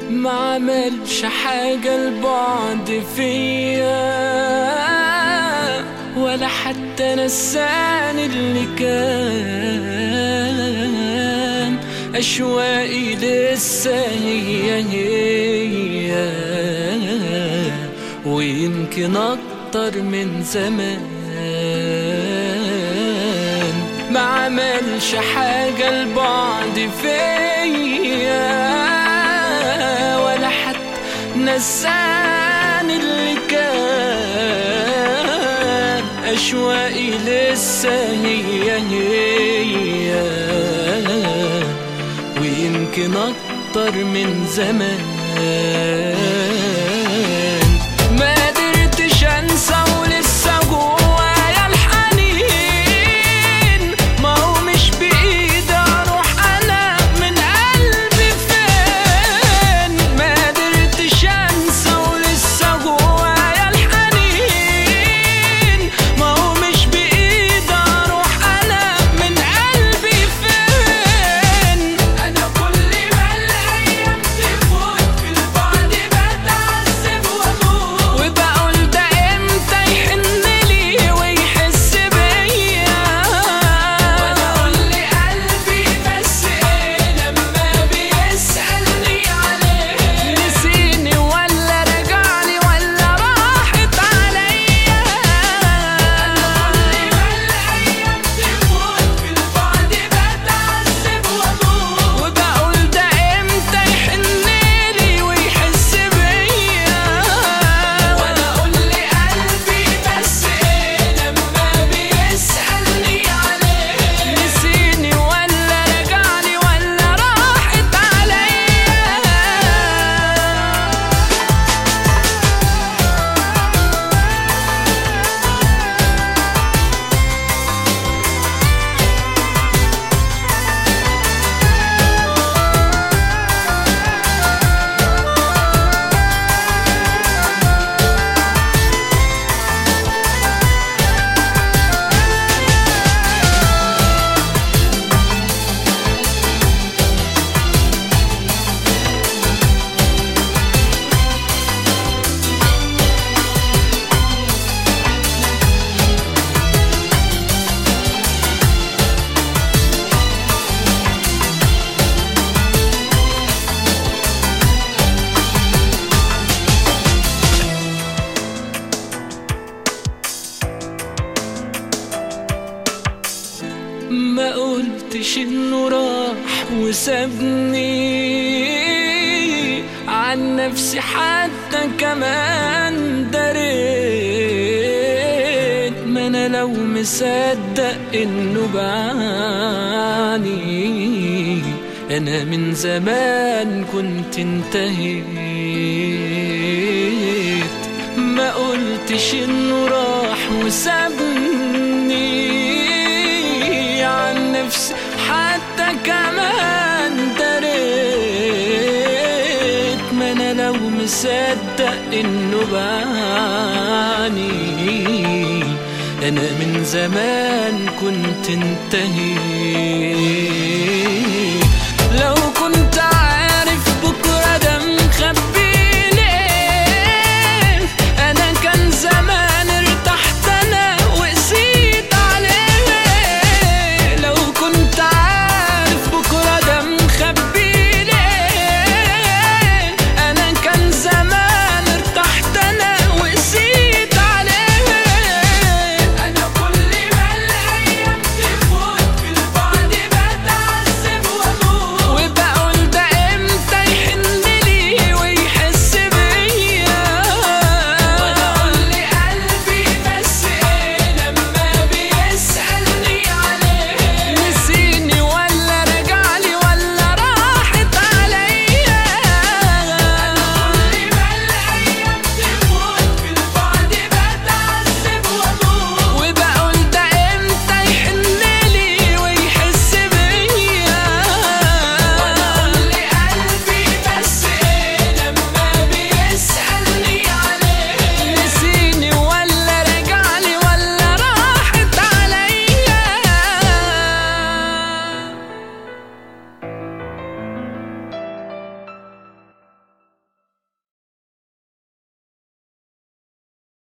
ما عملش حاجة البعد فيا ولا حتى نساني اللي كان أشواقي لسه هي هي ويمكن أكتر من زمان ما عملش حاجة البعد فيا ولا حتى نساني اللي كان أشواقي لسه هي هي ويمكن أكتر من زمان ما قدرتش أنسى ولسه جوايا الحنين ما هو مش بإيدي أروح أنا من قلبي فين ما قدرتش أنسى ولسه جوايا الحنين ما هو مش بإيدي أروح أنا من قلبي فين أنا كل ما الأيام تفوت في البعد بتعذب وأموت وبقول ده إمتى يحن لي ويحس بيا وأنا أقول لقلبي بس إيه لما بيسألني عليه نسيني ولا رجعلي ولا راحت عليا أنا كل ما الأيام تفوت في البعد بتعذب وأموت وبقول ده إمتى يحن لي ويحس بيا وأنا أقول لقلبي بس إيه لما بيسألني عليه نسيني ولا رجعلي ولا راحت عليا ما قلتش انه راح وسابني عن نفسي حتى كمان دريت ما انا لو مصدق انه بعاني انا من زمان كنت انتهيت ما قلتش انه راح وسابني عن نفسي حتى كمان دريت ما انا لو مصدق انه بعاني انا من زمان كنت انتهيت